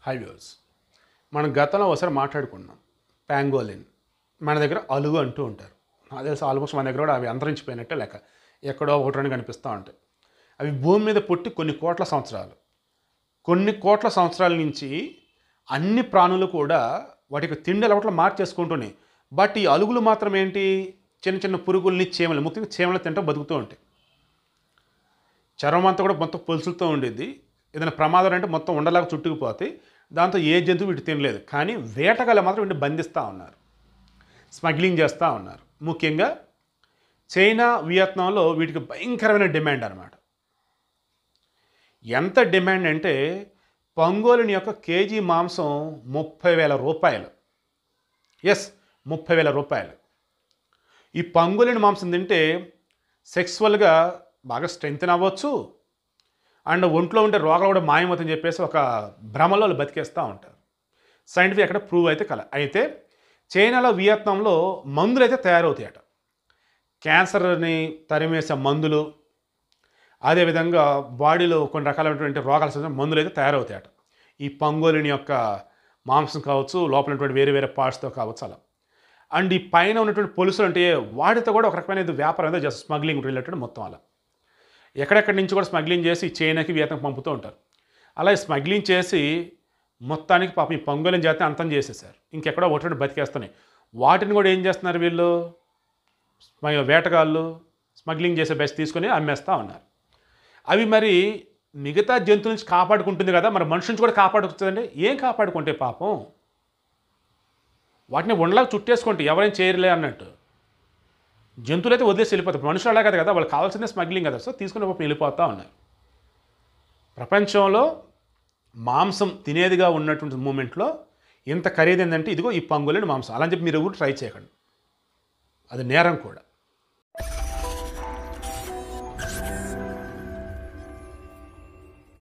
highways మనం గతంలో ఒకసారి మాట్లాడుకున్నాం ప్యాంగోలిన్ మన దగ్గర అలుగు అంటూ ఉంటారు నాకు తెలిసి ఆల్మోస్ట్ మన దగ్గర కూడా అవి అంతరించిపోయినట్టే లెక్క ఎక్కడో ఒకటి రెండు కనిపిస్తూ ఉంటాయి అవి భూమి మీద పుట్టి కొన్ని కోట్ల సంవత్సరాలు కొన్ని కోట్ల సంవత్సరాల నుంచి అన్ని ప్రాణులు కూడా వాటికి తిండి అలవాట్లు మార్చేసుకుంటున్నాయి బట్ ఈ అలుగులు మాత్రం ఏంటి చిన్న చిన్న పురుగుల్ని చీమలు ముఖ్యంగా చీమలు తింటూ బతుకుతూ ఉంటాయి చర్మం అంతా కూడా మొత్తం పొలుసులతో ఉండేది ఏదైనా ప్రమాదం అంటే మొత్తం ఉండలాగా చుట్టుకుపోతాయి దాంతో ఏ జంతువు వీటి తినలేదు కానీ వేటగాళ్ళు మాత్రం వీటిని బంధిస్తూ ఉన్నారు స్మగ్లింగ్ చేస్తూ ఉన్నారు ముఖ్యంగా చైనా వియత్నాంలో వీటికి భయంకరమైన డిమాండ్ అనమాట ఎంత డిమాండ్ అంటే పంగోలిని యొక్క కేజీ మాంసం ముప్పై వేల రూపాయలు ఎస్ ముప్పై వేల రూపాయలు ఈ పంగోలిని మాంసం తింటే సెక్సువల్గా బాగా స్ట్రెంగ్త్ అవ్వచ్చు అండ్ ఒంట్లో ఉండే రోగాలు కూడా మాయమవుతాయని చెప్పేసి ఒక భ్రమలో వాళ్ళు బతికేస్తూ ఉంటారు సైంటిఫిక్ ఎక్కడ ప్రూవ్ అయితే కల అయితే చైనాలో వియత్నాంలో మందులు అయితే తయారవుతాయట క్యాన్సర్ని తరిమేసే మందులు అదేవిధంగా బాడీలో కొన్ని రకాలైనటువంటి రోగాల సంబంధించిన మందులు అయితే తయారవుతాయట ఈ పంగోలిని యొక్క మాంసం కావచ్చు లోపల ఉన్నటువంటి వేరే వేరే పార్ట్స్తో కావచ్చు అలా అండ్ ఈ పైన ఉన్నటువంటి పొలుసులు అంటే వాటితో కూడా ఒక రకమైన ఇది వ్యాపారం ఏదో జస్ట్ స్మగ్లింగ్ రిలేటెడ్ మొత్తం అలా ఎక్కడెక్కడి నుంచి కూడా స్మగ్లింగ్ చేసి చైనాకి వియత్నాం పంపుతూ ఉంటారు అలా ఈ స్మగ్లింగ్ చేసి మొత్తానికి పాపం ఈ పంగోలిని జాతిని అంతం చేసేసారు ఇంకెక్కడో ఒకటి బతికేస్తున్నాయి వాటిని కూడా ఏం చేస్తున్నారు వీళ్ళు స్మ- వేటగాళ్ళు స్మగ్లింగ్ చేసే బెస్ట్ తీసుకొని అమ్మేస్తూ ఉన్నారు అవి మరి మిగతా జంతువుల నుంచి కాపాడుకుంటుంది కదా మరి మనుషుల నుంచి కూడా కాపాడుకుంటుందండి ఏం కాపాడుకుంటే పాపం వాటిని ఉండలాగా చుట్టేసుకుంటే ఎవరైనా చేయలే అన్నట్టు జంతువులు అయితే వదిలేసి వెళ్ళిపోతారు మనుషులు అలా కదా కదా వాళ్ళకి కావాల్సిందే స్మగ్లింగ్ కదా సో తీసుకుని పాపం వెళ్ళిపోతూ ఉన్నారు ప్రపంచంలో మాంసం తినేదిగా ఉన్నటువంటి మూమెంట్లో ఇంత ఖరీదైందంటే ఇదిగో ఈ పంగులని మాంసం అలా అని చెప్పి మీరు ఎవరు ట్రై చేయకండి అది నేరం కూడా